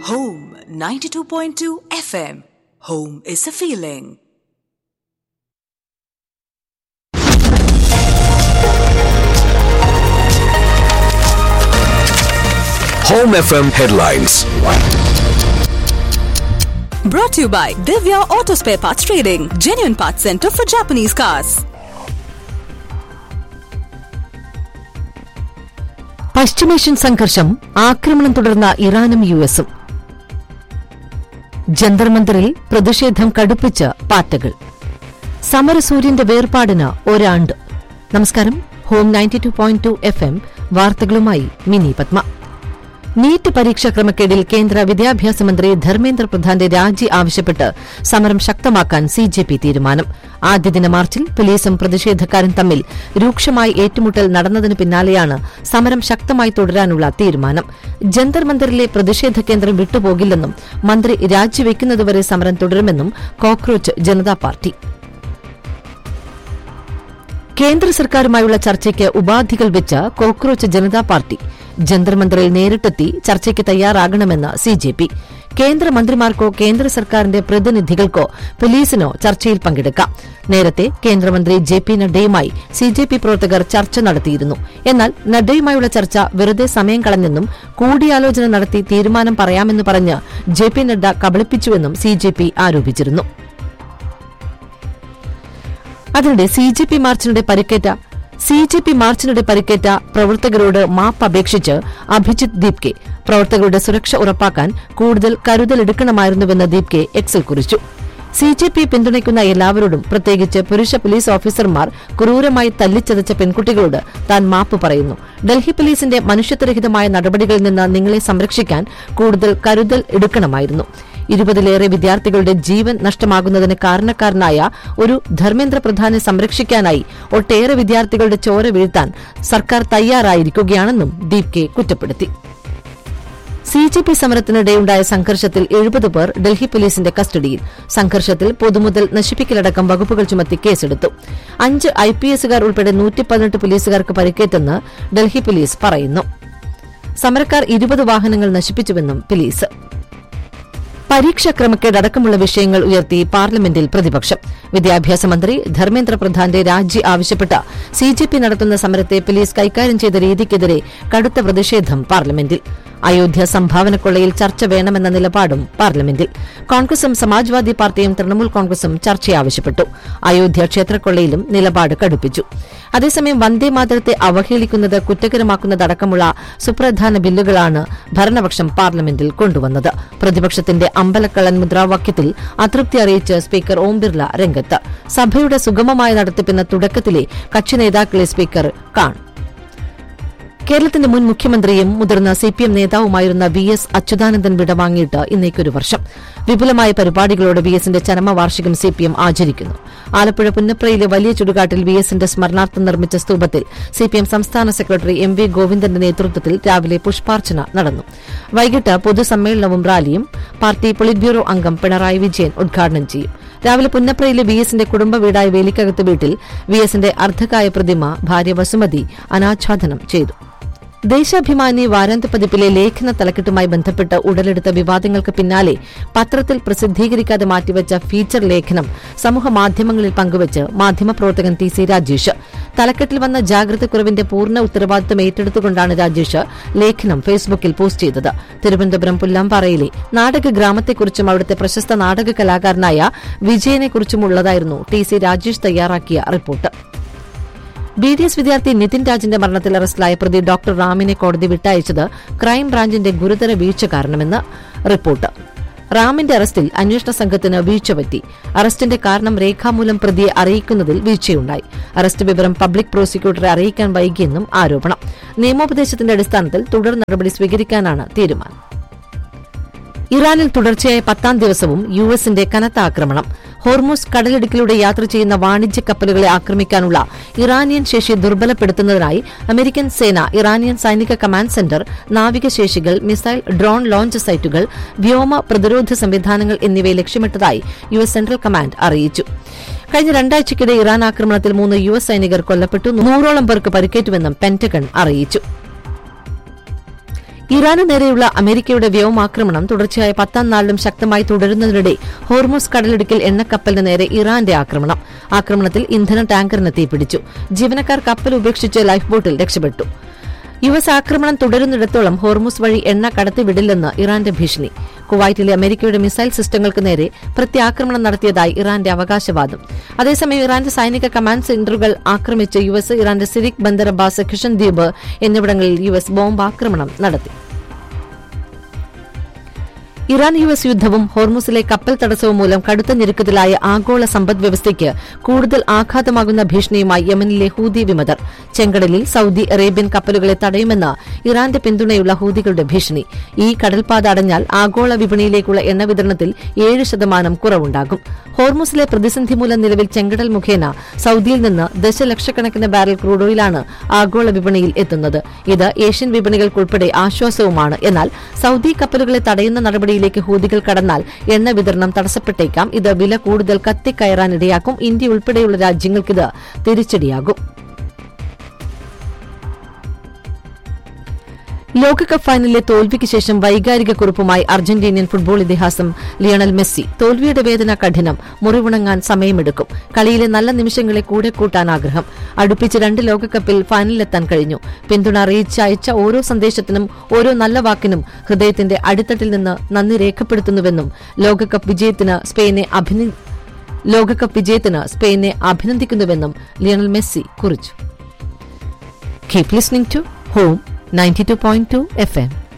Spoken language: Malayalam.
Home 92.2 FM. Home is a feeling. Home FM headlines. Brought to you by Divya Auto Spare Parts Trading, genuine parts center for Japanese cars. പശ്ചിമേഷ്യൻ സംഘർഷം ആക്രമണം തുടർന്ന ഇറാനും യുഎസും ജന്തർ മന്ദറിൽ പ്രതിഷേധം കടുപ്പിച്ച് പാർട്ടികൾ സമരസൂര്യന്റെ വേർപാടിന് ഒരാണ്ട് നമസ്കാരം home ninety two point two F M വാർത്തകളുമായി മിനി പത്മ നീറ്റ് പരീക്ഷാ ക്രമക്കേടിൽ കേന്ദ്ര വിദ്യാഭ്യാസ മന്ത്രി ധർമ്മേന്ദ്ര പ്രധാന്റെ രാജി ആവശ്യപ്പെട്ട് സമരം ശക്തമാക്കാൻ സി ജെ പി തീരുമാനം ആദ്യദിന മാർച്ചിൽ പോലീസും പ്രതിഷേധക്കാരും തമ്മിൽ രൂക്ഷമായി ഏറ്റുമുട്ടൽ നടന്നതിന് പിന്നാലെയാണ് സമരം ശക്തമായി തുടരാനുള്ള തീരുമാനം ജന്തർ മന്ദറിലെ പ്രതിഷേധ കേന്ദ്രം വിട്ടുപോകില്ലെന്നും മന്ത്രി രാജിവെക്കുന്നതുവരെ സമരം തുടരുമെന്നും കോക്രോച്ച് ജനതാ പാർട്ടി കേന്ദ്ര സർക്കാരുമായുള്ള ചർച്ചയ്ക്ക് ഉപാധികൾ വെച്ച് കോക്രോച്ച് ജനതാ പാർട്ടി ജന്തർ മന്ദറിൽ നേരിട്ടെത്തി ചർച്ചയ്ക്ക് തയ്യാറാകണമെന്ന് സി ജെ പി കേന്ദ്രമന്ത്രിമാർക്കോ കേന്ദ്ര സർക്കാരിന്റെ പ്രതിനിധികൾക്കോ പോലീസിനോ ചർച്ചയിൽ പങ്കെടുക്കാം നേരത്തെ കേന്ദ്രമന്ത്രി ജെ പി നഡ്ഡയുമായി സി ജെ പി പ്രവർത്തകർ ചർച്ച നടത്തിയിരുന്നു എന്നാൽ നഡ്ഡയുമായുള്ള ചർച്ച വെറുതെ സമയം കളഞ്ഞെന്നും കൂടിയാലോചന നടത്തി തീരുമാനം പറയാമെന്ന് പറഞ്ഞ് ജെ പി നഡ്ഡ കബളിപ്പിച്ചുവെന്നും സി ജെ പി ആരോപിച്ചിരുന്നു അതിനിടെ സി ജെ പി മാർച്ചിനിടെ പരിക്കേറ്റ സി ജെ പി മാർച്ചിനിടെ പരിക്കേറ്റ പ്രവർത്തകരോട് മാപ്പ് അപേക്ഷിച്ച് അഭിജിത് ദീപ്കെ പ്രവർത്തകരുടെ സുരക്ഷ ഉറപ്പാക്കാൻ കൂടുതൽ കരുതലെടുക്കണമായിരുന്നുവെന്ന് ദീപ്കെ എക്സിൽ കുറിച്ചു സി ജെ പി പിന്തുണയ്ക്കുന്ന എല്ലാവരോടും പ്രത്യേകിച്ച് പുരുഷ പോലീസ് ഓഫീസർമാർ ക്രൂരമായി തല്ലിച്ചതച്ച പെൺകുട്ടികളോട് താൻ മാപ്പ് പറയുന്നു ഡൽഹി പോലീസിന്റെ മനുഷ്യത്വരഹിതമായ നടപടികളിൽ നിന്ന് നിങ്ങളെ സംരക്ഷിക്കാൻ കൂടുതൽ കരുതൽ എടുക്കണമായിരുന്നു ഇരുപതിലേറെ വിദ്യാർത്ഥികളുടെ ജീവൻ നഷ്ടമാകുന്നതിന് കാരണക്കാരനായ ഒരു ധർമ്മേന്ദ്ര പ്രധാനെ സംരക്ഷിക്കാനായി ഒട്ടേറെ വിദ്യാർത്ഥികളുടെ ചോര വീഴ്ത്താൻ സർക്കാർ തയ്യാറായിരിക്കുകയാണെന്നും ദീപ്കെ കുറ്റപ്പെടുത്തി സി ജെ പി സമരത്തിനിടെയുണ്ടായ സംഘർഷത്തിൽ എഴുപത് പേർ ഡൽഹി പോലീസിന്റെ കസ്റ്റഡിയിൽ സംഘർഷത്തിൽ പൊതുമുതൽ നശിപ്പിക്കലടക്കം വകുപ്പുകൾ ചുമത്തി കേസെടുത്തു അഞ്ച് ഐ പി എസുകാർ ഉൾപ്പെടെ നൂറ്റി പതിനെട്ട് പോലീസുകാർക്ക് പരിക്കേറ്റെന്ന് ഡൽഹി പോലീസ് പറയുന്നു സമരക്കാർ ഇരുപത് വാഹനങ്ങൾ നശിപ്പിച്ചുവെന്നും പോലീസ് പരീക്ഷാ ക്രമക്കേട് അടക്കമുള്ള വിഷയങ്ങൾ ഉയർത്തി പാർലമെന്റിൽ പ്രതിപക്ഷം വിദ്യാഭ്യാസ മന്ത്രി ധർമ്മേന്ദ്ര പ്രധാന്റെ രാജി ആവശ്യപ്പെട്ട സി ജെ പി നടത്തുന്ന സമരത്തെ പോലീസ് കൈകാര്യം ചെയ്ത രീതിക്കെതിരെ കടുത്ത പ്രതിഷേധം പാർലമെന്റിൽ അയോധ്യ സംഭാവന കൊള്ളയിൽ ചർച്ച വേണമെന്ന നിലപാടും പാർലമെന്റിൽ കോൺഗ്രസും സമാജ്വാദി പാർട്ടിയും തൃണമൂൽ കോൺഗ്രസും ചർച്ച ആവശ്യപ്പെട്ടു അയോധ്യ ക്ഷേത്രക്കൊള്ളയിലും നിലപാട് കടുപ്പിച്ചു അതേസമയം വന്ദേമാതരത്തെ അവഹേളിക്കുന്നത് കുറ്റകരമാക്കുന്നതടക്കമുള്ള സുപ്രധാന ബില്ലുകളാണ് ഭരണപക്ഷം പാർലമെന്റിൽ കൊണ്ടുവന്നത് പ്രതിപക്ഷത്തിന്റെ അമ്പലക്കള്ളൻ മുദ്രാവാക്യത്തിൽ അതൃപ്തി അറിയിച്ച് സ്പീക്കർ ഓം ബിർല രംഗത്ത് സഭയുടെ സുഗമമായ നടത്തിപ്പിന് തുടക്കത്തിലെ കക്ഷി നേതാക്കളെ സ്പീക്കർ കാണും കേരളത്തിന്റെ മുൻ മുഖ്യമന്ത്രിയും മുതിർന്ന സിപിഎം നേതാവുമായിരുന്ന വി എസ് അച്യുതാനന്ദൻ വിടവാങ്ങിയിട്ട് ഇന്നേക്കൊരു വർഷം വിപുലമായ പരിപാടികളോടെ വി എസിന്റെ ചരമവാർഷികം സിപിഎം ആചരിക്കുന്നു ആലപ്പുഴ പുന്നപ്രയിലെ വലിയ ചുടുകാട്ടിൽ വി എസിന്റെ സ്മരണാർത്ഥം നിർമ്മിച്ച സ്തൂപത്തിൽ സിപിഎം സംസ്ഥാന സെക്രട്ടറി എം വി ഗോവിന്ദന്റെ നേതൃത്വത്തിൽ രാവിലെ പുഷ്പാർച്ചന നടന്നു വൈകിട്ട് പൊതുസമ്മേളനവും റാലിയും പാർട്ടി പൊളിറ്റ് ബ്യൂറോ അംഗം പിണറായി വിജയൻ ഉദ്ഘാടനം ചെയ്യും രാവിലെ പുന്നപ്രയിലെ വി എസിന്റെ കുടുംബ വീടായ വേലിക്കകത്ത് വീട്ടിൽ വി എസിന്റെ അർദ്ധകായ പ്രതിമ ഭാര്യ വസുമതി അനാച്ഛാദനം ചെയ്തു ദേശാഭിമാനി വാരാന്ത്യപതിപ്പിലെ ലേഖന തലക്കെട്ടുമായി ബന്ധപ്പെട്ട് ഉടലെടുത്ത വിവാദങ്ങൾക്ക് പിന്നാലെ പത്രത്തിൽ പ്രസിദ്ധീകരിക്കാതെ മാറ്റിവച്ച ഫീച്ചർ ലേഖനം സമൂഹമാധ്യമങ്ങളിൽ പങ്കുവച്ച് മാധ്യമപ്രവർത്തകൻ ടി സി രാജേഷ് തലക്കെട്ടിൽ വന്ന ജാഗ്രതക്കുറവിന്റെ പൂർണ്ണ ഉത്തരവാദിത്തം ഏറ്റെടുത്തുകൊണ്ടാണ് രാജേഷ് ലേഖനം ഫേസ്ബുക്കിൽ പോസ്റ്റ് ചെയ്തത് തിരുവനന്തപുരം പുല്ലാമ്പാറയിലെ നാടക ഗ്രാമത്തെക്കുറിച്ചും അവിടുത്തെ പ്രശസ്ത നാടക കലാകാരനായ വിജയനെക്കുറിച്ചുമുള്ളതായിരുന്നു ടി സി രാജേഷ് തയ്യാറാക്കിയ റിപ്പോർട്ട് ബി ഡി എസ് വിദ്യാർത്ഥി നിതിൻ രാജിന്റെ മരണത്തിൽ അറസ്റ്റിലായ പ്രതി ഡോക്ടർ റാമിനെ കോടതി വിട്ടയച്ചത് ക്രൈംബ്രാഞ്ചിന്റെ ഗുരുതര വീഴ്ച കാരണമെന്ന് റിപ്പോർട്ട് റാമിന്റെ അറസ്റ്റിൽ അന്വേഷണ സംഘത്തിന് വീഴ്ച പറ്റി അറസ്റ്റിന്റെ കാരണം രേഖാമൂലം പ്രതിയെ അറിയിക്കുന്നതിൽ വീഴ്ചയുണ്ടായി അറസ്റ്റ് വിവരം പബ്ലിക് പ്രോസിക്യൂട്ടറെ അറിയിക്കാൻ വൈകിയെന്നും ആരോപണം നിയമോപദേശത്തിന്റെ അടിസ്ഥാനത്തിൽ തുടർ നടപടി സ്വീകരിക്കാനാണ് തീരുമാനം ഇറാനിൽ തുടർച്ചയായ പത്താം ദിവസവും യു എസിന്റെ കനത്ത ആക്രമണം ഹോർമൂസ് കടലിടുക്കിലൂടെ യാത്ര ചെയ്യുന്ന വാണിജ്യ കപ്പലുകളെ ആക്രമിക്കാനുള്ള ഇറാനിയൻ ശേഷി ദുർബലപ്പെടുത്തുന്നതിനായി അമേരിക്കൻ സേന ഇറാനിയൻ സൈനിക കമാൻഡ് സെന്റർ നാവികശേഷികൾ മിസൈൽ ഡ്രോൺ ലോഞ്ച് സൈറ്റുകൾ വ്യോമ പ്രതിരോധ സംവിധാനങ്ങൾ എന്നിവയെ ലക്ഷ്യമിട്ടതായി യു എസ് സെൻട്രൽ കമാൻഡ് അറിയിച്ചു കഴിഞ്ഞ രണ്ടാഴ്ചയ്ക്കിടെ ഇറാൻ ആക്രമണത്തിൽ മൂന്ന് യു എസ് സൈനികർ കൊല്ലപ്പെട്ടു നൂറോളം പേർക്ക് പരിക്കേറ്റുവെന്നും പെന്റഗൺ അറിയിച്ചു ഇറാന് നേരെയുള്ള അമേരിക്കയുടെ വ്യോമാക്രമണം തുടർച്ചയായ പത്താം നാളിലും ശക്തമായി തുടരുന്നതിനിടെ ഹോർമോസ് കടലിടുക്കിൽ എണ്ണക്കപ്പലിന് നേരെ ഇറാന്റെ ആക്രമണം ആക്രമണത്തിൽ ഇന്ധന ടാങ്കറിന് തീപിടിച്ചു ജീവനക്കാർ കപ്പൽ ഉപേക്ഷിച്ച് ലൈഫ് ബോട്ടിൽ രക്ഷപ്പെട്ടു യു എസ് ആക്രമണം തുടരുന്നിടത്തോളം ഹോർമുസ് വഴി എണ്ണ കടത്തിവിടില്ലെന്ന് ഇറാന്റെ ഭീഷണി കുവൈറ്റിലെ അമേരിക്കയുടെ മിസൈൽ സിസ്റ്റങ്ങൾക്ക് നേരെ പ്രത്യാക്രമണം നടത്തിയതായി ഇറാന്റെ അവകാശവാദം അതേസമയം ഇറാന്റെ സൈനിക കമാൻഡ് സെന്ററുകൾ ആക്രമിച്ച് യു എസ് ഇറാന്റെ സിരിക് ബന്ദർ അബ്ബാസ് കിഷൻ ദ്വീപ് എന്നിവിടങ്ങളിൽ യു എസ് ബോംബാക്രമണം നടത്തി ഇറാൻ യു എസ് യുദ്ധവും ഹോർമുസിലെ കപ്പൽ തടസ്സവും മൂലം കടുത്ത ഞെരുക്കത്തിലായ ആഗോള സമ്പദ് വ്യവസ്ഥയ്ക്ക് കൂടുതൽ ആഘാതമാകുന്ന ഭീഷണിയുമായി യമനിലെ ഹൂതി വിമതർ ചെങ്കടലിൽ സൌദി അറേബ്യൻ കപ്പലുകളെ തടയുമെന്ന് ഇറാന്റെ പിന്തുണയുള്ള ഹൂതികളുടെ ഭീഷണി ഈ കടൽപാത അടഞ്ഞാൽ ആഗോള വിപണിയിലേക്കുള്ള എണ്ണ വിതരണത്തിൽ ഏഴ് ശതമാനം കുറവുണ്ടാകും ഹോർമുസിലെ പ്രതിസന്ധി മൂലം നിലവിൽ ചെങ്കടൽ മുഖേന സൌദിയിൽ നിന്ന് ദശലക്ഷക്കണക്കിന് ബാരൽ ക്രൂഡ് ഓയിലാണ് ആഗോള വിപണിയിൽ എത്തുന്നത് ഇത് ഏഷ്യൻ വിപണികൾക്കുൾപ്പെടെ ആശ്വാസവുമാണ് എന്നാൽ സൌദി കപ്പലുകളെ തടയുന്ന നടപടിയിലേക്ക് ഹൂതികൾ കടന്നാൽ എണ്ണ വിതരണം തടസ്സപ്പെട്ടേക്കാം ഇത് വില കൂടുതൽ കത്തിക്കയറാനിടയാക്കും ഇന്ത്യ ഉൾപ്പെടെയുള്ള രാജ്യങ്ങൾക്കിത് തിരിച്ചടിയാകും ലോകകപ്പ് ഫൈനലിലെ തോൽവിക്ക് ശേഷം വൈകാരിക കുറിപ്പുമായി അർജന്റീനിയൻ ഫുട്ബോൾ ഇതിഹാസം ലിയണൽ മെസ്സി തോൽവിയുടെ വേദന കഠിനം മുറിവുണങ്ങാൻ സമയമെടുക്കും കളിയിലെ നല്ല നിമിഷങ്ങളെ കൂടെ കൂട്ടാൻ ആഗ്രഹം അടുപ്പിച്ച് രണ്ട് ലോകകപ്പിൽ ഫൈനലിലെത്താൻ കഴിഞ്ഞു പിന്തുണ അറിയിച്ച് അയച്ച ഓരോ സന്ദേശത്തിനും ഓരോ നല്ല വാക്കിനും ഹൃദയത്തിന്റെ അടിത്തട്ടിൽ നിന്ന് നന്ദി രേഖപ്പെടുത്തുന്നുവെന്നും ലോകകപ്പ് വിജയത്തിന് സ്പെയിനെ അഭിന ലോകകപ്പ് വിജയത്തിന് സ്പെയിനെ അഭിനന്ദിക്കുന്നുവെന്നും ലിയണൽ മെസ്സി കുറിച്ചു keep listening to home 92.2 FM.